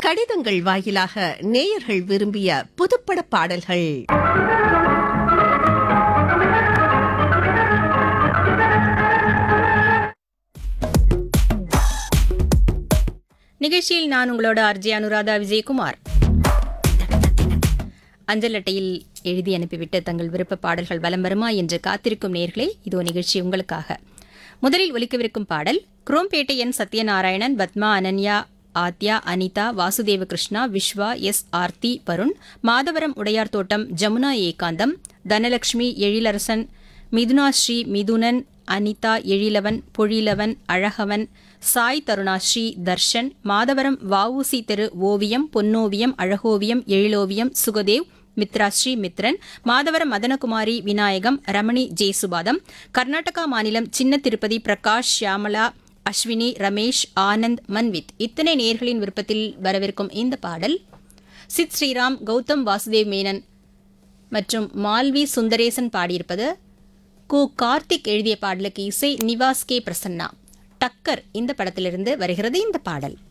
கடிதங்கள் வாயிலாக நேயர்கள் விரும்பிய புதுப்பட பாடல்கள் நிகழ்ச்சியில் நான் உங்களோட அர்ஜி அனுராதா விஜயகுமார் அஞ்சல் அட்டையில் எழுதி அனுப்பிவிட்டு தங்கள் விருப்ப பாடல்கள் வலம் வருமா என்று காத்திருக்கும் நேர்களே இதோ நிகழ்ச்சி உங்களுக்காக முதலில் ஒலிக்கவிருக்கும் பாடல் குரோம்பேட்டை என் சத்யநாராயணன் பத்மா அனன்யா ஆத்யா அனிதா வாசுதேவ கிருஷ்ணா விஸ்வா எஸ் ஆர்த்தி வருண் மாதவரம் உடையார் தோட்டம் ஜமுனா ஏகாந்தம் தனலட்சுமி எழிலரசன் மிதுனாஸ்ரீ மிதுனன் அனிதா எழிலவன் பொழிலவன் அழகவன் சாய் தருணாஸ்ரீ தர்ஷன் மாதவரம் வஉசி தெரு ஓவியம் பொன்னோவியம் அழகோவியம் எழிலோவியம் சுகதேவ் மித்ராஸ்ரீ மித்ரன் மாதவரம் மதனகுமாரி விநாயகம் ரமணி ஜெயசுபாதம் கர்நாடகா மாநிலம் சின்ன திருப்பதி பிரகாஷ் ஷியாமலா அஸ்வினி ரமேஷ் ஆனந்த் மன்வித் இத்தனை நேர்களின் விருப்பத்தில் வரவிருக்கும் இந்த பாடல் சித் ஸ்ரீராம் கௌதம் வாசுதேவ் மேனன் மற்றும் மால்வி சுந்தரேசன் பாடியிருப்பது கு கார்த்திக் எழுதிய பாடலுக்கு இசை நிவாஸ் கே பிரசன்னா டக்கர் இந்த படத்திலிருந்து வருகிறது இந்த பாடல்